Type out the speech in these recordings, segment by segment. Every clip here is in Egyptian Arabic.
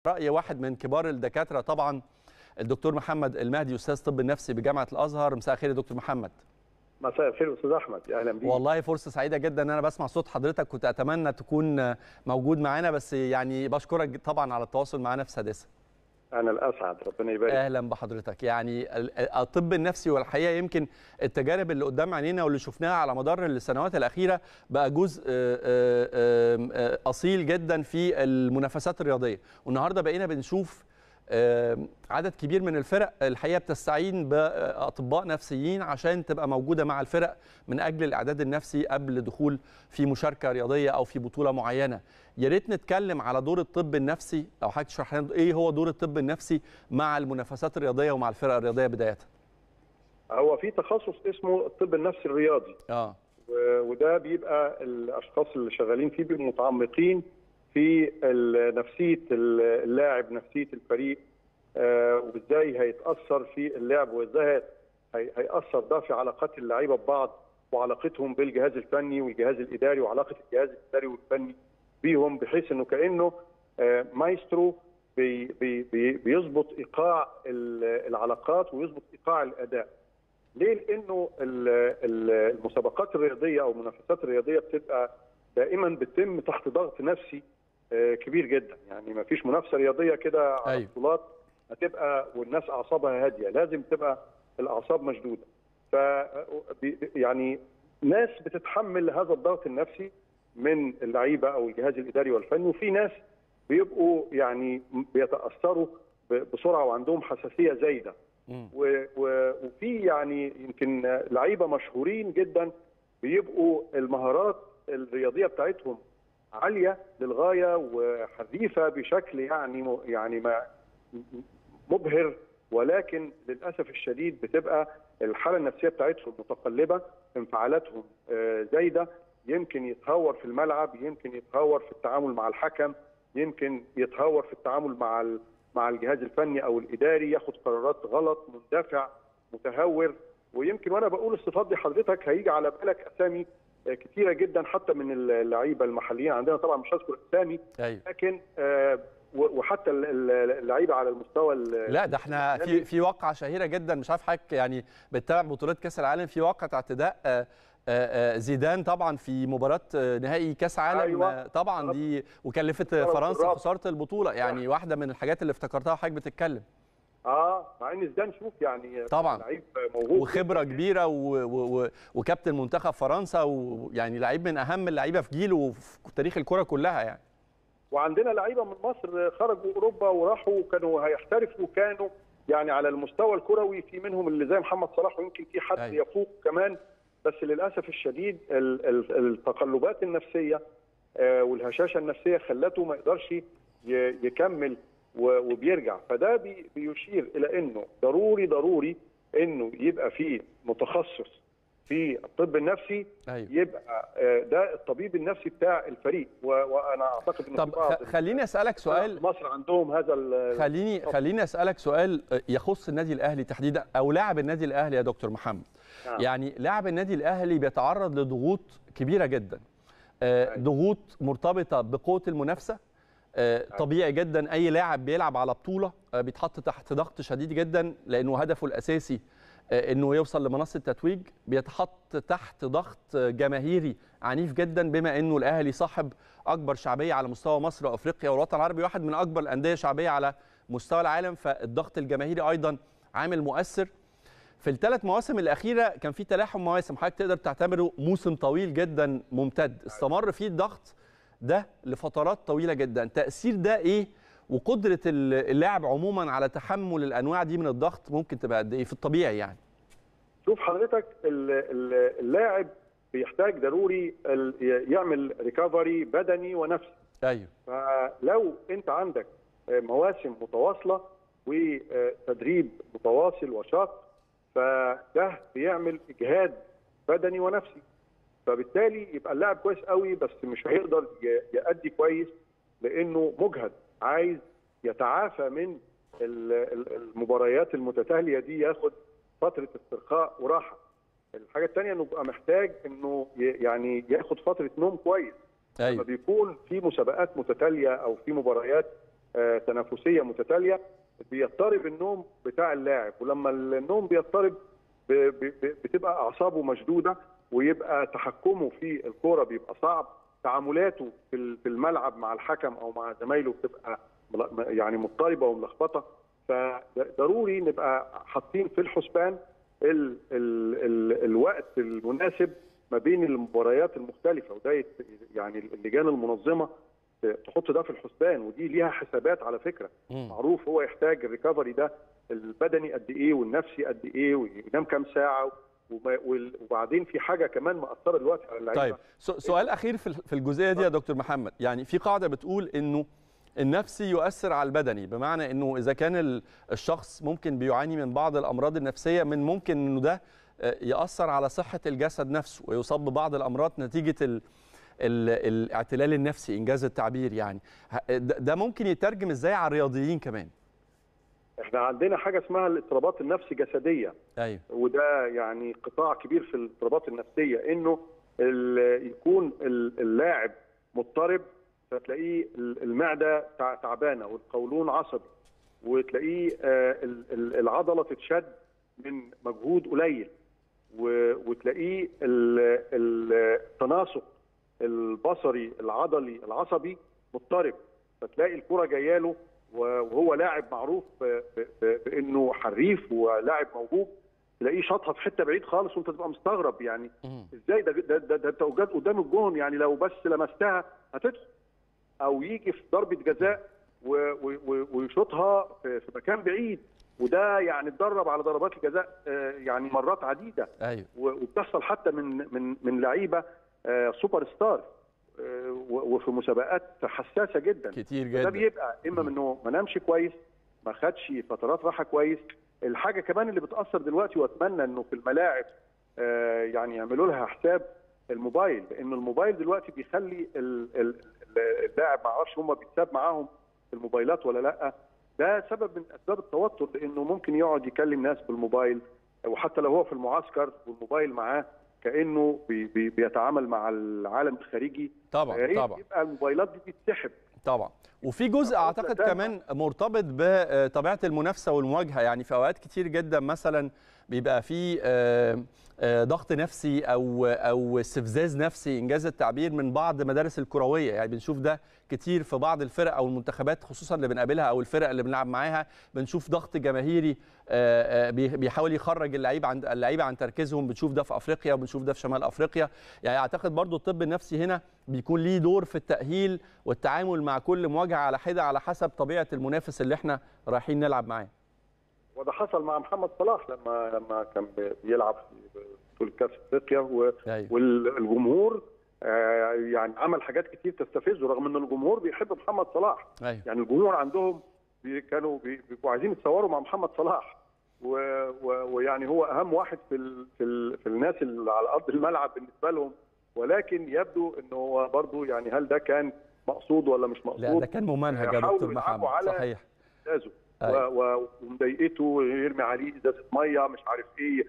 راي واحد من كبار الدكاتره طبعا الدكتور محمد المهدي استاذ طب النفسي بجامعه الازهر مساء الخير يا دكتور محمد مساء الخير استاذ احمد اهلا بيك والله فرصه سعيده جدا ان انا بسمع صوت حضرتك كنت اتمنى تكون موجود معانا بس يعني بشكرك طبعا على التواصل معانا في سادسه انا الاسعد ربنا يبارك اهلا بحضرتك يعني الطب النفسي والحقيقه يمكن التجارب اللي قدام عينينا واللي شفناها على مدار السنوات الاخيره بقى جزء اصيل جدا في المنافسات الرياضيه والنهارده بقينا بنشوف عدد كبير من الفرق الحقيقه بتستعين باطباء نفسيين عشان تبقى موجوده مع الفرق من اجل الاعداد النفسي قبل دخول في مشاركه رياضيه او في بطوله معينه يا ريت نتكلم على دور الطب النفسي او حضرتك تشرح لنا ايه هو دور الطب النفسي مع المنافسات الرياضيه ومع الفرق الرياضيه بدايه هو في تخصص اسمه الطب النفسي الرياضي اه وده بيبقى الاشخاص اللي شغالين فيه بيبقوا متعمقين في نفسيه اللاعب نفسيه الفريق وازاي هيتاثر في اللعب وازاي هياثر ده في علاقات اللعيبه ببعض وعلاقتهم بالجهاز الفني والجهاز الاداري وعلاقه الجهاز الاداري والفني بيهم بحيث انه كانه مايسترو بي بي بي بيظبط ايقاع العلاقات ويظبط ايقاع الاداء. ليه؟ لانه المسابقات الرياضيه او المنافسات الرياضيه بتبقى دائما بتتم تحت ضغط نفسي كبير جدا يعني ما فيش منافسه رياضيه كده على أيوة. البطولات هتبقى والناس اعصابها هاديه لازم تبقى الاعصاب مشدوده ف يعني ناس بتتحمل هذا الضغط النفسي من اللعيبه او الجهاز الاداري والفني وفي ناس بيبقوا يعني بيتاثروا بسرعه وعندهم حساسيه زايده وفي يعني يمكن لعيبه مشهورين جدا بيبقوا المهارات الرياضيه بتاعتهم عاليه للغايه وحريفه بشكل يعني يعني ما مبهر ولكن للاسف الشديد بتبقى الحاله النفسيه بتاعتهم متقلبه انفعالاتهم زايده يمكن يتهور في الملعب يمكن يتهور في التعامل مع الحكم يمكن يتهور في التعامل مع مع الجهاز الفني او الاداري ياخد قرارات غلط مندفع متهور ويمكن وانا بقول الصفات دي حضرتك هيجي على بالك اسامي كتيره جدا حتى من اللعيبه المحليين عندنا طبعا مش هذكر اسامي أيوة. لكن وحتى اللعيبه على المستوى لا ده احنا في في واقعه شهيره جدا مش عارف حضرتك يعني بتتابع بطولات كاس العالم في واقعه اعتداء زيدان طبعا في مباراه نهائي كاس عالم أيوة. طبعا دي وكلفت فرنسا خساره البطوله يعني واحده من الحاجات اللي افتكرتها وحضرتك بتتكلم اه مع ان زيدان شوف يعني طبعا لعيب موهوب وخبره كبيره و... و... وكابتن منتخب فرنسا ويعني لعيب من اهم اللعيبه في جيله وفي تاريخ الكره كلها يعني وعندنا لعيبه من مصر خرجوا اوروبا وراحوا وكانوا هيحترفوا وكانوا يعني على المستوى الكروي في منهم اللي زي محمد صلاح ويمكن في حد أيوة. يفوق كمان بس للاسف الشديد التقلبات النفسيه والهشاشه النفسيه خلته ما يقدرش يكمل وبيرجع فده بيشير الى انه ضروري ضروري انه يبقى في متخصص في الطب النفسي أيوة. يبقى ده الطبيب النفسي بتاع الفريق وانا اعتقد ان طب خليني اسالك سؤال مصر عندهم هذا خليني خليني اسالك سؤال يخص النادي الاهلي تحديدا او لاعب النادي الاهلي يا دكتور محمد نعم. يعني لاعب النادي الاهلي بيتعرض لضغوط كبيره جدا ضغوط مرتبطه بقوه المنافسه طبيعي جدا اي لاعب بيلعب على بطوله بيتحط تحت ضغط شديد جدا لانه هدفه الاساسي انه يوصل لمنصه تتويج بيتحط تحت ضغط جماهيري عنيف جدا بما انه الاهلي صاحب اكبر شعبيه على مستوى مصر وافريقيا والوطن العربي واحد من اكبر الانديه شعبيه على مستوى العالم فالضغط الجماهيري ايضا عامل مؤثر في الثلاث مواسم الاخيره كان في تلاحم مواسم حضرتك تقدر تعتبره موسم طويل جدا ممتد استمر فيه الضغط ده لفترات طويله جدا تاثير ده ايه وقدره اللاعب عموما على تحمل الانواع دي من الضغط ممكن تبقى قد ايه في الطبيعي يعني شوف حضرتك اللاعب بيحتاج ضروري يعمل ريكفري بدني ونفسي ايوه فلو انت عندك مواسم متواصله وتدريب متواصل وشاق فده بيعمل اجهاد بدني ونفسي فبالتالي يبقى اللاعب كويس قوي بس مش هيقدر يأدي كويس لانه مجهد عايز يتعافى من المباريات المتتاليه دي ياخد فتره استرخاء وراحه. الحاجه الثانيه انه بيبقى محتاج انه يعني ياخد فتره نوم كويس. أيوة. لما بيكون في مسابقات متتاليه او في مباريات آه، تنافسيه متتاليه بيضطرب النوم بتاع اللاعب ولما النوم بيضطرب ب- ب- ب- بتبقى اعصابه مشدوده ويبقى تحكمه في الكوره بيبقى صعب تعاملاته في ال- في الملعب مع الحكم او مع زمايله بتبقى مل- يعني مضطربه وملخبطه فضروري نبقى حاطين في الحسبان ال ال ال الوقت المناسب ما بين المباريات المختلفه وده يت- يعني اللجان المنظمه تحط ده في الحسبان ودي ليها حسابات على فكره مم. معروف هو يحتاج الريكفري ده البدني قد ايه والنفسي قد ايه وينام كام ساعه وما- وال- وبعدين في حاجه كمان مأثره دلوقتي على اللعيبه طيب سو- سؤال اخير في في الجزئيه دي يا دكتور محمد يعني في قاعده بتقول انه النفسي يؤثر على البدني بمعنى انه اذا كان ال- الشخص ممكن بيعاني من بعض الامراض النفسيه من ممكن انه ده آه، ياثر على صحه الجسد نفسه ويصاب ببعض الامراض نتيجه ال ال الاعتلال النفسي انجاز التعبير يعني ه- ده ده ممكن يترجم ازاي على الرياضيين كمان احنا عندنا حاجه اسمها الاضطرابات النفسي جسديه ايوه وده يعني قطاع كبير في الاضطرابات النفسيه انه ال- يكون ال- اللاعب مضطرب فتلاقيه ال- المعده تع- تعبانه والقولون عصبي وتلاقيه آه، ال- ال- العضله تتشد من مجهود قليل و- وتلاقيه ال- ال- التناسق البصري العضلي العصبي مضطرب فتلاقي الكره جايه له وهو لاعب معروف ب- ب- ب- بانه حريف ولاعب موهوب تلاقيه شاطها في حته بعيد خالص وانت تبقى مستغرب يعني مم. ازاي ده ده, ده, ده انت وجات قدام الجون يعني لو بس لمستها هتدخل او يجي في ضربه جزاء و- و- و- ويشوطها في في مكان بعيد وده يعني اتدرب على ضربات الجزاء آه، يعني مرات عديده ايوه و- وبتحصل حتى من من من لعيبه آه، سوبر ستار آه، و- وفي مسابقات حساسه جدا كتير ده جدا بيبقى اما من انه ما نامش كويس ما خدش فترات راحه كويس الحاجه كمان اللي بتاثر دلوقتي واتمنى انه في الملاعب آه، يعني يعملوا لها حساب الموبايل لان الموبايل دلوقتي بيخلي ال- ال- ال- اللاعب ما اعرفش هم بيتساب معاهم في الموبايلات ولا لا ده سبب من اسباب التوتر لانه ممكن يقعد يكلم ناس بالموبايل وحتى لو هو في المعسكر والموبايل معاه كانه بي بي بيتعامل مع العالم الخارجي طبعا يا ريت طبعا يبقى الموبايلات دي بتتسحب طبعا وفي جزء اعتقد ده- كمان مرتبط بطبيعه المنافسه والمواجهه يعني في اوقات كتير جدا مثلا بيبقى في آه، آه، ضغط نفسي او او استفزاز نفسي انجاز التعبير من بعض مدارس الكرويه يعني بنشوف ده كتير في بعض الفرق او المنتخبات خصوصا اللي بنقابلها او الفرق اللي بنلعب معاها بنشوف ضغط جماهيري آه، آه، بي- بيحاول يخرج اللعيبه عن اللعيبه عن تركيزهم بنشوف ده في افريقيا وبنشوف ده في شمال افريقيا يعني اعتقد برضو الطب النفسي هنا بيكون ليه دور في التاهيل والتعامل مع كل مواجهه على حده على حسب طبيعه المنافس اللي احنا رايحين نلعب معاه وده حصل مع محمد صلاح لما لما كان بي- بيلعب في بطوله كاس افريقيا و- أيوة. والجمهور آه، يعني عمل حاجات كتير تستفزه رغم ان الجمهور بيحب محمد صلاح ايوه يعني الجمهور عندهم بي- كانوا بي- بيبقوا عايزين يتصوروا مع محمد صلاح و- و- ويعني هو اهم واحد في ال في, ال في الناس اللي على ارض الملعب بالنسبه لهم ولكن يبدو انه هو برضه يعني هل ده كان مقصود ولا مش مقصود؟ لا ده كان ممنهج يا حاولوا دكتور يلعبوا محمد على صحيح استاذه أيوة. و- و- ومضايقته يرمي عليه ازازه ميه مش عارف ايه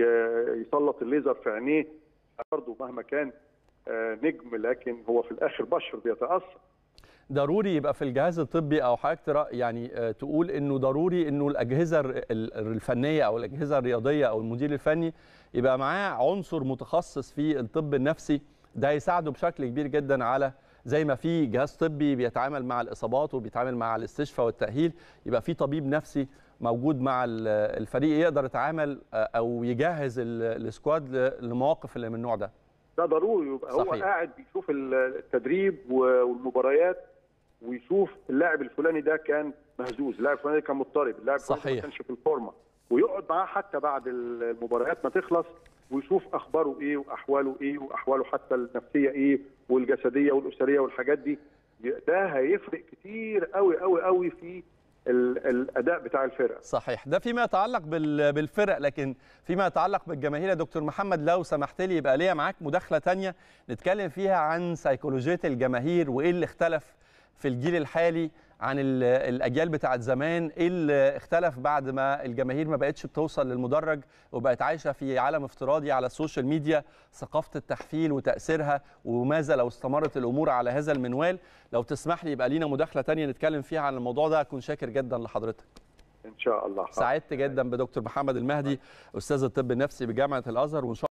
ي- يسلط الليزر في عينيه برضه مهما كان آه، نجم لكن هو في الاخر بشر بيتاثر ضروري يبقى في الجهاز الطبي او حضرتك ترى- يعني آه، تقول انه ضروري انه الاجهزه الر- ال- الفنيه او الاجهزه الرياضيه او المدير الفني يبقى معاه عنصر متخصص في الطب النفسي ده يساعده بشكل كبير جدا على زي ما في جهاز طبي بيتعامل مع الاصابات وبيتعامل مع الاستشفاء والتاهيل يبقى في طبيب نفسي موجود مع ال- الفريق يقدر يتعامل آه، او يجهز ال- السكواد ل- لمواقف اللي من النوع ده ده ضروري يبقى هو صحيح. قاعد بيشوف ال- التدريب والمباريات ويشوف اللاعب الفلاني ده كان مهزوز اللاعب الفلاني ده كان مضطرب اللاعب الفلاني ده صحيح. ما كانش في الفورمه ويقعد معاه حتى بعد المباريات ما تخلص ويشوف اخباره ايه واحواله ايه واحواله حتى النفسيه ايه والجسديه والاسريه والحاجات دي ده هيفرق كتير قوي قوي قوي في ال- الاداء بتاع الفرقه صحيح ده فيما يتعلق بال- بالفرق لكن فيما يتعلق بالجماهير يا دكتور محمد لو سمحت لي يبقى ليا معاك مداخله تانية نتكلم فيها عن سيكولوجيه الجماهير وايه اللي اختلف في الجيل الحالي عن ال- الاجيال بتاعت زمان ايه اللي اختلف بعد ما الجماهير ما بقتش بتوصل للمدرج وبقت عايشه في عالم افتراضي على السوشيال ميديا ثقافه التحفيل وتاثيرها وماذا لو استمرت الامور على هذا المنوال لو تسمح لي يبقى لينا مداخله تانية نتكلم فيها عن الموضوع ده اكون شاكر جدا لحضرتك ان شاء الله سعدت جدا بدكتور محمد المهدي استاذ الطب النفسي بجامعه الازهر وان شاء